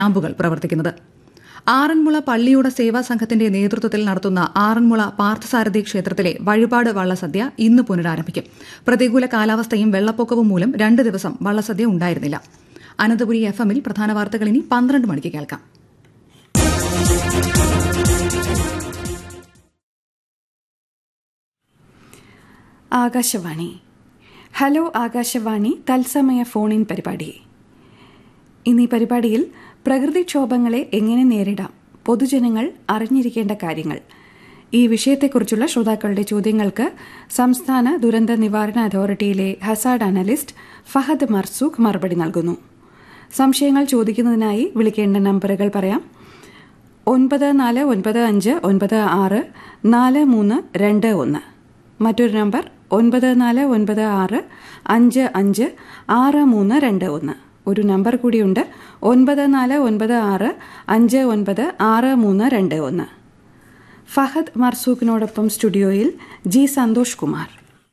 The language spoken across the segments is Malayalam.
ക്യാമ്പുകൾ പ്രവർത്തിക്കുന്നത് ആറന്മുള പള്ളിയോട സേവാ സംഘത്തിന്റെ നേതൃത്വത്തിൽ നടത്തുന്ന ആറന്മുള പാർത്ഥസാരഥി ക്ഷേത്രത്തിലെ വഴിപാട് വള്ളസദ്യ ഇന്ന് പുനരാരംഭിക്കും പ്രതികൂല കാലാവസ്ഥയും വെള്ളപ്പൊക്കവും മൂലം രണ്ട് ദിവസം വള്ളസദ്യ ഉണ്ടായിരുന്നില്ല അനന്തപുരി എഫ് എമ്മിൽ പ്രധാന വാർത്തകൾ ഇനി പന്ത്രണ്ട് മണിക്ക് കേൾക്കാം ആകാശവാണി ഹലോ ആകാശവാണി തത്സമയ ഫോണിൻ പരിപാടി ഇന്ന് ഈ പരിപാടിയിൽ പ്രകൃതിക്ഷോഭങ്ങളെ എങ്ങനെ നേരിടാം പൊതുജനങ്ങൾ അറിഞ്ഞിരിക്കേണ്ട കാര്യങ്ങൾ ഈ വിഷയത്തെക്കുറിച്ചുള്ള ശ്രോതാക്കളുടെ ചോദ്യങ്ങൾക്ക് സംസ്ഥാന ദുരന്ത നിവാരണ അതോറിറ്റിയിലെ ഹസാഡ് അനലിസ്റ്റ് ഫഹദ് മർസൂഖ് മറുപടി നൽകുന്നു സംശയങ്ങൾ ചോദിക്കുന്നതിനായി വിളിക്കേണ്ട നമ്പറുകൾ പറയാം ഒൻപത് നാല് ഒൻപത് അഞ്ച് ഒൻപത് ആറ് നാല് മൂന്ന് രണ്ട് ഒന്ന് മറ്റൊരു നമ്പർ ഒൻപത് നാല് ഒൻപത് ആറ് അഞ്ച് അഞ്ച് ആറ് മൂന്ന് രണ്ട് ഒന്ന് ഒരു നമ്പർ കൂടിയുണ്ട് ഒൻപത് നാല് ഒൻപത് ആറ് അഞ്ച് ഒൻപത് ആറ് മൂന്ന് രണ്ട് ഒന്ന് ഫഹദ് മർസൂഖിനോടൊപ്പം സ്റ്റുഡിയോയിൽ ജി സന്തോഷ് കുമാർ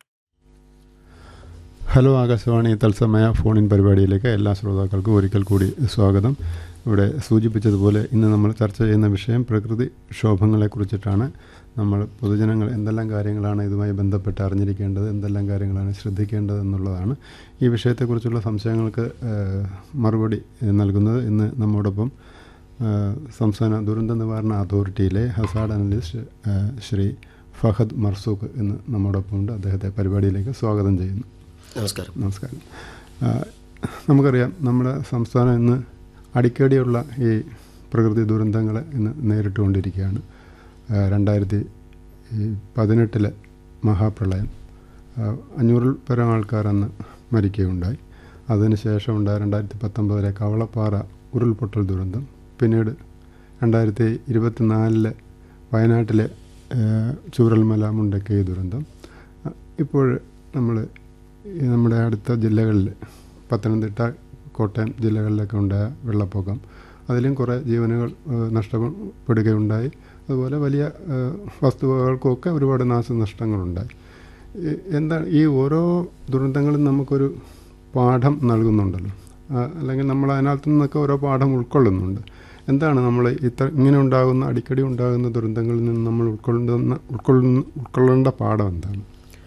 ഹലോ ആകാശവാണി തത്സമയ ഫോണിൻ പരിപാടിയിലേക്ക് എല്ലാ ശ്രോതാക്കൾക്കും ഒരിക്കൽ കൂടി സ്വാഗതം ഇവിടെ സൂചിപ്പിച്ചതുപോലെ ഇന്ന് നമ്മൾ ചർച്ച ചെയ്യുന്ന വിഷയം പ്രകൃതി ക്ഷോഭങ്ങളെക്കുറിച്ചിട്ടാണ് നമ്മൾ പൊതുജനങ്ങൾ എന്തെല്ലാം കാര്യങ്ങളാണ് ഇതുമായി ബന്ധപ്പെട്ട് അറിഞ്ഞിരിക്കേണ്ടത് എന്തെല്ലാം കാര്യങ്ങളാണ് ശ്രദ്ധിക്കേണ്ടത് എന്നുള്ളതാണ് ഈ വിഷയത്തെക്കുറിച്ചുള്ള സംശയങ്ങൾക്ക് മറുപടി നൽകുന്നത് ഇന്ന് നമ്മോടൊപ്പം സംസ്ഥാന ദുരന്ത നിവാരണ അതോറിറ്റിയിലെ ഹസാഡ് അനലിസ്റ്റ് ശ്രീ ഫഹദ് മർസൂഖ് ഇന്ന് നമ്മോടൊപ്പം ഉണ്ട് അദ്ദേഹത്തെ പരിപാടിയിലേക്ക് സ്വാഗതം ചെയ്യുന്നു നമസ്കാരം നമസ്കാരം നമുക്കറിയാം നമ്മുടെ സംസ്ഥാനം ഇന്ന് അടിക്കടിയുള്ള ഈ പ്രകൃതി ദുരന്തങ്ങളെ ഇന്ന് നേരിട്ടുകൊണ്ടിരിക്കുകയാണ് രണ്ടായിരത്തി പതിനെട്ടിലെ മഹാപ്രളയം അഞ്ഞൂറിൽ പരം ആൾക്കാർ അന്ന് മരിക്കുകയുണ്ടായി അതിനുശേഷം ഉണ്ടായ രണ്ടായിരത്തി പത്തൊമ്പതിലെ കവളപ്പാറ ഉരുൾപൊട്ടൽ ദുരന്തം പിന്നീട് രണ്ടായിരത്തി ഇരുപത്തിനാലിലെ വയനാട്ടിലെ ചൂരൽമല മുണ്ടക്കൈ ദുരന്തം ഇപ്പോൾ നമ്മൾ നമ്മുടെ അടുത്ത ജില്ലകളിൽ പത്തനംതിട്ട കോട്ടയം ജില്ലകളിലൊക്കെ ഉണ്ടായ വെള്ളപ്പൊക്കം അതിലും കുറേ ജീവനുകൾ നഷ്ടപ്പെടുകയുണ്ടായി അതുപോലെ വലിയ വസ്തുവകൾക്കൊക്കെ ഒരുപാട് നാശനഷ്ടങ്ങളുണ്ടായി എന്താണ് ഈ ഓരോ ദുരന്തങ്ങളും നമുക്കൊരു പാഠം നൽകുന്നുണ്ടല്ലോ അല്ലെങ്കിൽ നമ്മൾ അതിനകത്തു നിന്നൊക്കെ ഓരോ പാഠം ഉൾക്കൊള്ളുന്നുണ്ട് എന്താണ് നമ്മൾ ഇത്ര ഇങ്ങനെ ഉണ്ടാകുന്ന അടിക്കടി ഉണ്ടാകുന്ന ദുരന്തങ്ങളിൽ നിന്ന് നമ്മൾ ഉൾക്കൊള്ളുന്ന ഉൾക്കൊള്ളുന്ന ഉൾക്കൊള്ളേണ്ട പാഠം എന്താണ്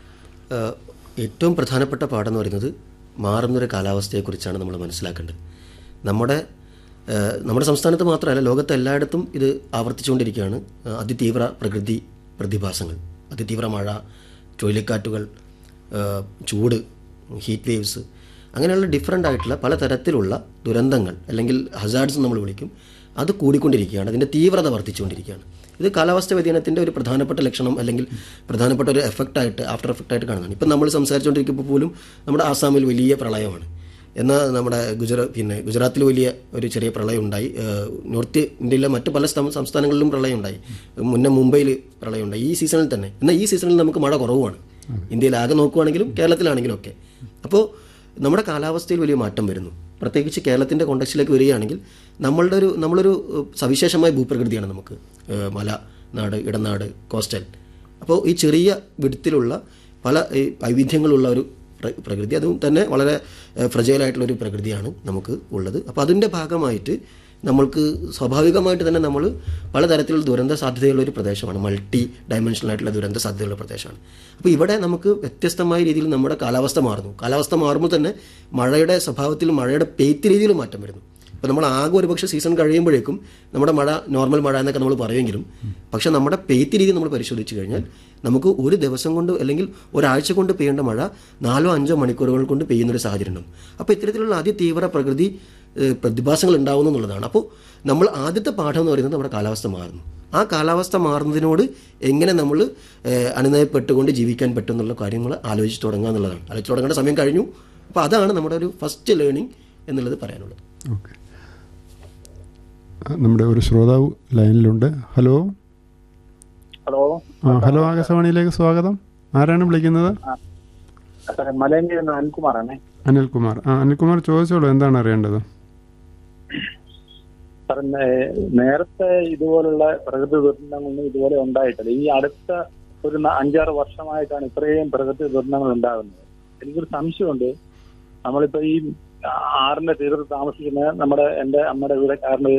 ഏറ്റവും പ്രധാനപ്പെട്ട പാഠം എന്ന് പറയുന്നത് മാറുന്നൊരു കാലാവസ്ഥയെക്കുറിച്ചാണ് നമ്മൾ മനസ്സിലാക്കേണ്ടത് നമ്മുടെ നമ്മുടെ സംസ്ഥാനത്ത് മാത്രമല്ല ലോകത്ത് എല്ലായിടത്തും ഇത് ആവർത്തിച്ചുകൊണ്ടിരിക്കുകയാണ് അതിതീവ്ര പ്രകൃതി പ്രതിഭാസങ്ങൾ അതിതീവ്ര മഴ ചുഴലിക്കാറ്റുകൾ ചൂട് ഹീറ്റ് വേവ്സ് അങ്ങനെയുള്ള ഡിഫറെൻ്റ് ആയിട്ടുള്ള പല തരത്തിലുള്ള ദുരന്തങ്ങൾ അല്ലെങ്കിൽ ഹസാർഡ്സ് നമ്മൾ വിളിക്കും അത് കൂടിക്കൊണ്ടിരിക്കുകയാണ് അതിൻ്റെ തീവ്രത വർദ്ധിച്ചുകൊണ്ടിരിക്കുകയാണ് ഇത് കാലാവസ്ഥ വ്യതിയാനത്തിൻ്റെ ഒരു പ്രധാനപ്പെട്ട ലക്ഷണം അല്ലെങ്കിൽ പ്രധാനപ്പെട്ട ഒരു എഫക്റ്റായിട്ട് ആഫ്റ്റർ എഫക്റ്റായിട്ട് കാണുന്നതാണ് ഇപ്പം നമ്മൾ സംസാരിച്ചുകൊണ്ടിരിക്കുമ്പോൾ പോലും നമ്മുടെ ആസാമിൽ വലിയ പ്രളയമാണ് എന്നാൽ നമ്മുടെ ഗുജറാ പിന്നെ ഗുജറാത്തിൽ വലിയ ഒരു ചെറിയ പ്രളയം ഉണ്ടായി നോർത്ത് ഇന്ത്യയിലെ മറ്റ് പല സംസ്ഥാനങ്ങളിലും പ്രളയം ഉണ്ടായി മുന്നേ മുംബൈയിൽ പ്രളയം ഉണ്ടായി ഈ സീസണിൽ തന്നെ എന്നാൽ ഈ സീസണിൽ നമുക്ക് മഴ കുറവുമാണ് ഇന്ത്യയിൽ ആകെ നോക്കുവാണെങ്കിലും കേരളത്തിലാണെങ്കിലും ഒക്കെ അപ്പോൾ നമ്മുടെ കാലാവസ്ഥയിൽ വലിയ മാറ്റം വരുന്നു പ്രത്യേകിച്ച് കേരളത്തിൻ്റെ കോണ്ടക്സ്റ്റിലേക്ക് വരികയാണെങ്കിൽ നമ്മളുടെ ഒരു നമ്മളൊരു സവിശേഷമായ ഭൂപ്രകൃതിയാണ് നമുക്ക് മല നാട് ഇടനാട് കോസ്റ്റൽ അപ്പോൾ ഈ ചെറിയ വിടത്തിലുള്ള പല വൈവിധ്യങ്ങളുള്ള ഒരു പ്രകൃതി അതും തന്നെ വളരെ ഫ്രജൈലായിട്ടുള്ള ഒരു പ്രകൃതിയാണ് നമുക്ക് ഉള്ളത് അപ്പോൾ അതിൻ്റെ ഭാഗമായിട്ട് നമ്മൾക്ക് സ്വാഭാവികമായിട്ട് തന്നെ നമ്മൾ പലതരത്തിലുള്ള ദുരന്ത സാധ്യതയുള്ള ഒരു പ്രദേശമാണ് മൾട്ടി ഡയമെൻഷണൽ ആയിട്ടുള്ള ദുരന്ത സാധ്യതയുള്ള പ്രദേശമാണ് അപ്പോൾ ഇവിടെ നമുക്ക് വ്യത്യസ്തമായ രീതിയിൽ നമ്മുടെ കാലാവസ്ഥ മാറുന്നു കാലാവസ്ഥ മാറുമ്പോൾ തന്നെ മഴയുടെ സ്വഭാവത്തിൽ മഴയുടെ പെയ്ത്ത് രീതിയിൽ മാറ്റം വരുന്നു ഇപ്പോൾ നമ്മൾ ആകെ ഒരു പക്ഷേ സീസൺ കഴിയുമ്പോഴേക്കും നമ്മുടെ മഴ നോർമൽ മഴ എന്നൊക്കെ നമ്മൾ പറയുമെങ്കിലും പക്ഷേ നമ്മുടെ പെയ്ത്ത് രീതി നമ്മൾ പരിശോധിച്ച് കഴിഞ്ഞാൽ നമുക്ക് ഒരു ദിവസം കൊണ്ട് അല്ലെങ്കിൽ ഒരാഴ്ച കൊണ്ട് പെയ്യേണ്ട മഴ നാലോ അഞ്ചോ മണിക്കൂറുകൾ കൊണ്ട് പെയ്യുന്നൊരു സാഹചര്യം ഉണ്ടാവും അപ്പോൾ ഇത്തരത്തിലുള്ള അതിതീവ്ര പ്രകൃതി പ്രതിഭാസങ്ങൾ ഉണ്ടാവുന്നു എന്നുള്ളതാണ് അപ്പോൾ നമ്മൾ ആദ്യത്തെ പാഠം എന്ന് പറയുന്നത് നമ്മുടെ കാലാവസ്ഥ മാറുന്നു ആ കാലാവസ്ഥ മാറുന്നതിനോട് എങ്ങനെ നമ്മൾ അനുനയപ്പെട്ടുകൊണ്ട് ജീവിക്കാൻ പറ്റും എന്നുള്ള കാര്യങ്ങൾ ആലോചിച്ച് തുടങ്ങുക എന്നുള്ളതാണ് ആലോചിച്ച് തുടങ്ങേണ്ട സമയം കഴിഞ്ഞു അപ്പോൾ അതാണ് നമ്മുടെ ഒരു ഫസ്റ്റ് ലേണിംഗ് എന്നുള്ളത് പറയാനുള്ളത് ഓക്കെ നമ്മുടെ ഒരു ശ്രോതാവ് ലൈനിലുണ്ട് ഹലോ ഹലോ ആ ഹലോ ആകാശവാണിയിലേക്ക് സ്വാഗതം ആരാണ് വിളിക്കുന്നത് സാറേ മലയൻ്റെ അനിൽകുമാറാണേ അനിൽകുമാർ ആ അനിൽകുമാർ ചോദിച്ചോളൂ എന്താണ് അറിയേണ്ടത് സാറേ നേരത്തെ ഇതുപോലുള്ള പ്രകൃതി ദുരന്തങ്ങളൊന്നും ഇതുപോലെ ഉണ്ടായിട്ടില്ല ഈ അടുത്ത ഒരു അഞ്ചാറ് വർഷമായിട്ടാണ് ഇത്രയും പ്രകൃതി ദുരന്തങ്ങൾ ഉണ്ടാകുന്നത് എനിക്കൊരു സംശയമുണ്ട് നമ്മളിപ്പോ ഈ ആറിന്റെ തീരത്ത് താമസിക്കുന്ന നമ്മുടെ എന്റെ അമ്മയുടെ വീട് ആറിന്റെ